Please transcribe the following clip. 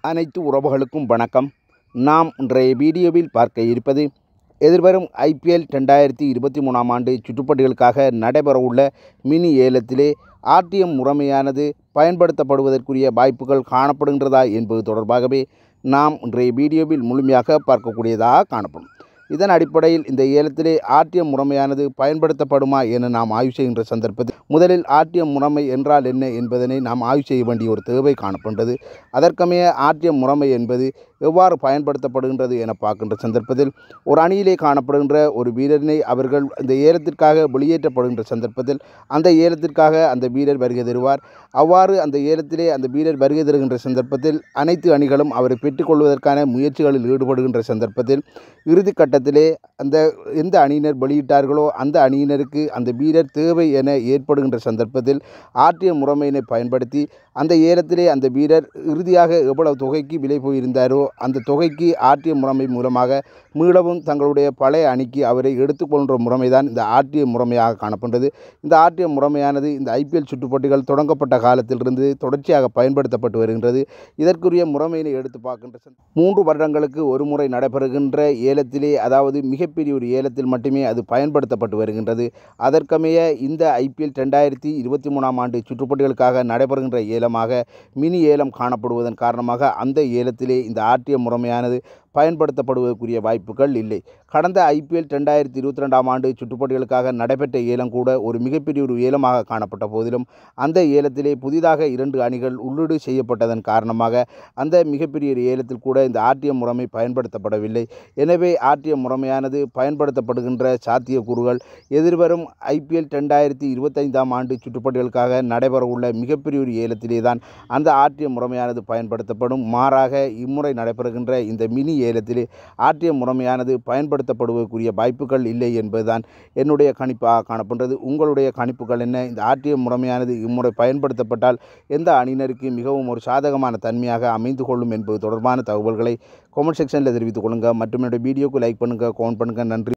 அனைத்து உறவுகளுக்கும் வணக்கம் நாம் இன்றைய வீடியோவில் பார்க்க இருப்பது எதிர்வரும் ஐபிஎல் ரெண்டாயிரத்தி இருபத்தி மூணாம் ஆண்டு சுற்றுப்பட்டிகளுக்காக நடைபெறவுள்ள மினி ஏலத்திலே ஆர்டிஎம் முறைமையானது பயன்படுத்தப்படுவதற்குரிய வாய்ப்புகள் காணப்படுகின்றதா என்பது தொடர்பாகவே நாம் இன்றைய வீடியோவில் முழுமையாக பார்க்கக்கூடியதாக காணப்படும் இதன் அடிப்படையில் இந்த ஏலத்திலே ஆர்டிஎம் முறைமையானது பயன்படுத்தப்படுமா என நாம் ஆய்வு செய்கின்ற சந்தர்ப்பத்தில் முதலில் ஆர்டிஎம் முறைமை என்றால் என்ன என்பதனை நாம் ஆய்வு செய்ய வேண்டிய ஒரு தேவை காணப்படுகிறது அதற்கமைய ஆர்டிஎம் முறைமை என்பது எவ்வாறு பயன்படுத்தப்படுகின்றது என பார்க்கின்ற சந்தர்ப்பத்தில் ஒரு அணியிலே காணப்படுகின்ற ஒரு வீரரினை அவர்கள் இந்த ஏலத்திற்காக வெளியேற்றப்படுகின்ற சந்தர்ப்பத்தில் அந்த ஏலத்திற்காக அந்த வீரர் வருகை தருவார் அவ்வாறு அந்த ஏலத்திலே அந்த வீரர் வருகை தருகின்ற சந்தர்ப்பத்தில் அனைத்து அணிகளும் அவரை பெற்றுக்கொள்வதற்கான முயற்சிகளில் ஈடுபடுகின்ற சந்தர்ப்பத்தில் இறுதி கட்டத்திலே அந்த எந்த அணியினர் வெளியிட்டார்களோ அந்த அணியினருக்கு அந்த வீரர் தேவை என ஏற்படுகின்ற சந்தர்ப்பத்தில் ஆர்டிஎம் முறைமையினை பயன்படுத்தி அந்த ஏலத்திலே அந்த வீரர் இறுதியாக எவ்வளவு தொகைக்கு விலை போயிருந்தாரோ அந்த தொகைக்கு ஆர்டிஎம் முறைமை மூலமாக மீளவும் தங்களுடைய பழைய அணிக்கு அவரை எடுத்துக்கொள்கின்ற முறைமை தான் இந்த ஆர்டிஎம் முறைமையாக காணப்படுகிறது இந்த ஆர்டிஎம் முறைமையானது இந்த ஐபிஎல் சுற்றுப்போட்டிகள் தொடங்கப்பட்ட காலத்திலிருந்து தொடர்ச்சியாக பயன்படுத்தப்பட்டு வருகின்றது இதற்குரிய முறைமையினை எடுத்து பார்க்கின்ற சந்த- மூன்று வருடங்களுக்கு ஒரு முறை நடைபெறுகின்ற ஏலத்திலே அதாவது மிகப்பெரிய ஒரு ஏலத்தில் மட்டுமே அது பயன்படுத்தப்பட்டு வருகின்றது அதற்கமைய இந்த ஐபிஎல் ரெண்டாயிரத்தி இருபத்தி மூணாம் ஆண்டு சுற்றுப்போட்டிகளுக்காக நடைபெறுகின்ற ஏலமாக மினி ஏலம் காணப்படுவதன் காரணமாக அந்த ஏலத்திலே இந்த ஆர்டிஎம் முறைமையானது பயன்படுத்தப்படுவதற்குரிய வாய்ப்புகள் இல்லை கடந்த ஐபிஎல் ரெண்டாயிரத்தி இருபத்தி ரெண்டாம் ஆண்டு சுற்றுப்போட்டிகளுக்காக நடைபெற்ற ஏலம் கூட ஒரு மிகப்பெரிய ஒரு ஏலமாக காணப்பட்ட போதிலும் அந்த ஏலத்திலே புதிதாக இரண்டு அணிகள் உள்ளீடு செய்யப்பட்டதன் காரணமாக அந்த மிகப்பெரிய ஒரு ஏலத்தில் கூட இந்த ஆர்டிஎம் முறைமை பயன்படுத்தப்படவில்லை எனவே ஆர்டிஎம் முறைமையானது பயன்படுத்தப்படுகின்ற சாத்தியக்கூறுகள் எதிர்வரும் ஐபிஎல் ரெண்டாயிரத்தி இருபத்தைந்தாம் ஆண்டு சுற்றுப்போட்டிகளுக்காக நடைபெறவுள்ள மிகப்பெரிய ஒரு ஏலத்திலே தான் அந்த ஆர்டிஎம் முறைமையானது பயன்படுத்தப்படும் மாறாக இம்முறை நடைபெறுகின்ற இந்த மினி ஏலத்திலே ஆர்டிஎம் முறைமையானது பயன்படுத்தப்படுவதற்குரிய வாய்ப்புகள் இல்லை என்பதுதான் என்னுடைய கணிப்பாக காணப்படுகிறது உங்களுடைய கணிப்புகள் என்ன இந்த ஆர்டிஎம் முறைமையானது இம்முறை பயன்படுத்தப்பட்டால் எந்த அணியினருக்கு மிகவும் ஒரு சாதகமான தன்மையாக அமைந்து கொள்ளும் என்பது தொடர்பான தகவல்களை கமெண்ட் செக்ஷனில் தெரிவித்துக் கொள்ளுங்கள் மற்றும் என்னுடைய வீடியோக்கு லைக் பண்ணுங்கள் கமெண்ட் பண்ணுங்கள் நன்றி